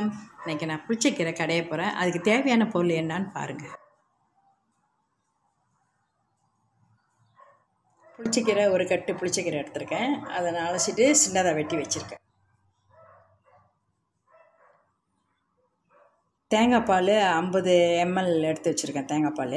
வணக்கம் இன்றைக்கி நான் புளிச்சக்கீரை கடைய போகிறேன் அதுக்கு தேவையான பொருள் என்னன்னு பாருங்கள் புளிச்சக்கீரை ஒரு கட்டு புளிச்சக்கீரை எடுத்திருக்கேன் அதை நான் அலசிட்டு சின்னதாக வெட்டி வச்சுருக்கேன் தேங்காய் பால் ஐம்பது எம்எல் எடுத்து வச்சுருக்கேன் தேங்காய் பால்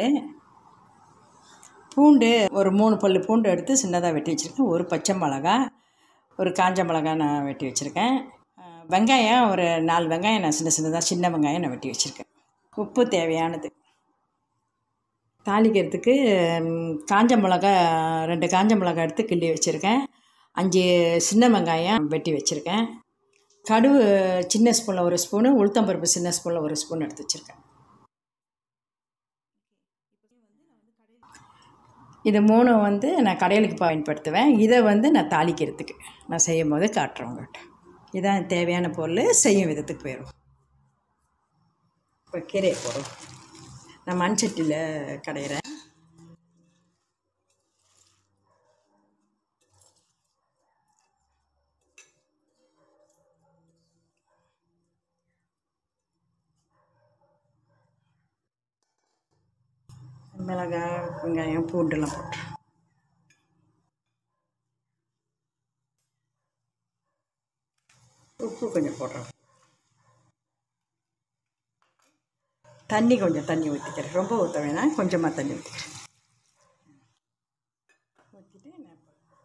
பூண்டு ஒரு மூணு பல் பூண்டு எடுத்து சின்னதாக வெட்டி வச்சுருக்கேன் ஒரு பச்சை மிளகா ஒரு காஞ்ச மிளகா நான் வெட்டி வச்சுருக்கேன் அஹ் வெங்காயம் ஒரு நாலு வெங்காயம் நான் சின்ன சின்னதாக சின்ன வெங்காயம் நான் வெட்டி வச்சுருக்கேன் உப்பு தேவையானது தாளிக்கிறதுக்கு ம், காஞ்ச மிளகா ரெண்டு காஞ்ச மிளகா எடுத்து கிள்ளி வச்சுருக்கேன் அஞ்சு சின்ன வெங்காயம் வெட்டி வச்சுருக்கேன் கடுகு சின்ன ஸ்பூனில் ஒரு ஸ்பூனு உளுத்தம்பருப்பு சின்ன ஸ்பூனில் ஒரு ஸ்பூன் எடுத்து வச்சுருக்கேன் இது மூணு வந்து நான் கடையிலுக்கு பயன்படுத்துவேன் இதை வந்து நான் தாளிக்கிறதுக்கு நான் செய்யும் போது காட்டுறேன் உங்கள்கிட்ட இதான் தேவையான பொருள் செய்யும் விதத்துக்கு போயிடும் இப்போ கீரையை போடும் நான் மண் சட்டியில் கடையிறேன் மிளகாய் வெங்காயம் பூண்டுலாம் போட்டு உப்பு கொஞ்சம் போடுறோம் தண்ணி கொஞ்சம் தண்ணி ஊற்றிக்கிறேன் ரொம்ப ஊற்ற வேணாம் கொஞ்சமாக தண்ணி ஊற்றிக்கிறேன் ஊற்றிட்டு நான்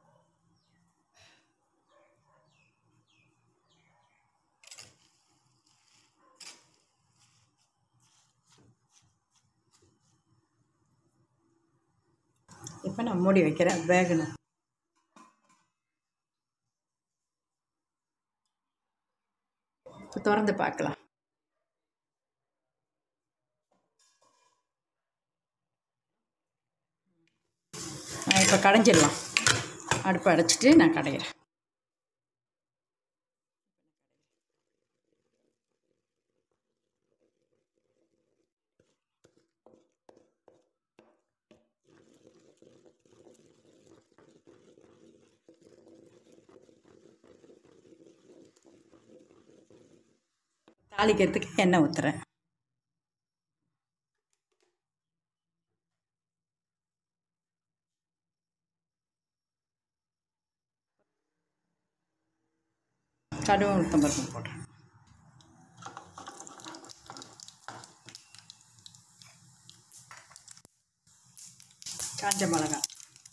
இப்போ நான் மூடி வைக்கிறேன் வேகணும் இப்போ திறந்து பார்க்கலாம் நான் இப்போ கடைஞ்சிடலாம் அடுப்பை அடைச்சிட்டு நான் கடையிறேன் தாளிக்கிறதுக்கு எண்ணெய் ஊற்றுறேன் கடுகு உளுத்தம் பருப்பு போடுறேன் காஞ்ச மிளகாய்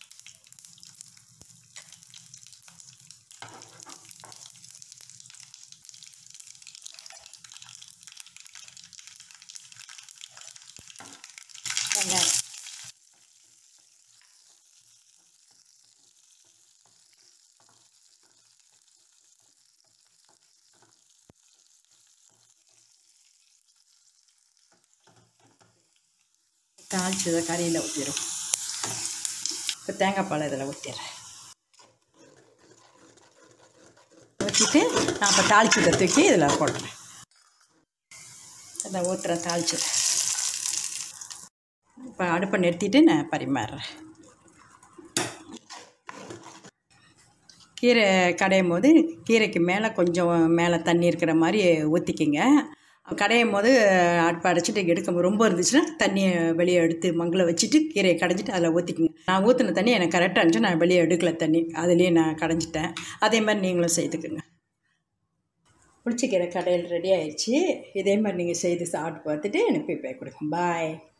வெங்காயம் தாளிச்சதை கறியில் ஊற்றிடும் இப்போ தேங்காய் பால் இதில் ஊற்றிடுறேன் ஊற்றிட்டு நான் இப்போ தாளிச்சதை தூக்கி இதில் போடுறேன் இதை ஊற்றுறேன் தாளிச்சதை இப்போ அடுப்பை நிறுத்திட்டு நான் பரிமாறுறேன் கீரை கடையும் போது கீரைக்கு மேலே கொஞ்சம் மேலே தண்ணி இருக்கிற மாதிரி ஊற்றிக்கிங்க கடையும் போது அடுப்பை அடைச்சிட்டு எடுக்க ரொம்ப இருந்துச்சுன்னா தண்ணியை வெளியே எடுத்து மங்கில் வச்சுட்டு கீரையை கடைஞ்சிட்டு அதில் ஊற்றிக்கிங்க நான் ஊற்றின தண்ணி எனக்கு கரெக்டாக இருந்துச்சு நான் வெளியே எடுக்கல தண்ணி அதுலேயே நான் கடைஞ்சிட்டேன் அதே மாதிரி நீங்களும் செய்துக்குங்க புளிச்சக்கீரை கடையில் ரெடி ஆயிடுச்சு இதே மாதிரி நீங்கள் செய்து சாப்பிட்டு பார்த்துட்டு எனக்கு போய் கொடுங்க பாய்